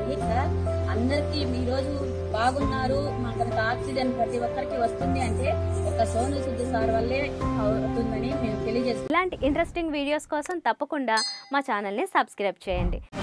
జరిగింది సార్ అందరికి ఈ రోజు బాగున్నారు మనకు ఆక్సిజన్ ప్రతి ఒక్కరికి వస్తుంది అంటే ఒక సోను సుద్ది సార్ వల్లే అవుతుందని మేము తెలియజేస్తున్నాం ఇలాంటి ఇంట్రెస్టింగ్ వీడియోస్ కోసం తప్పకుండా మా ఛానల్ని సబ్స్క్రైబ్ చేయండి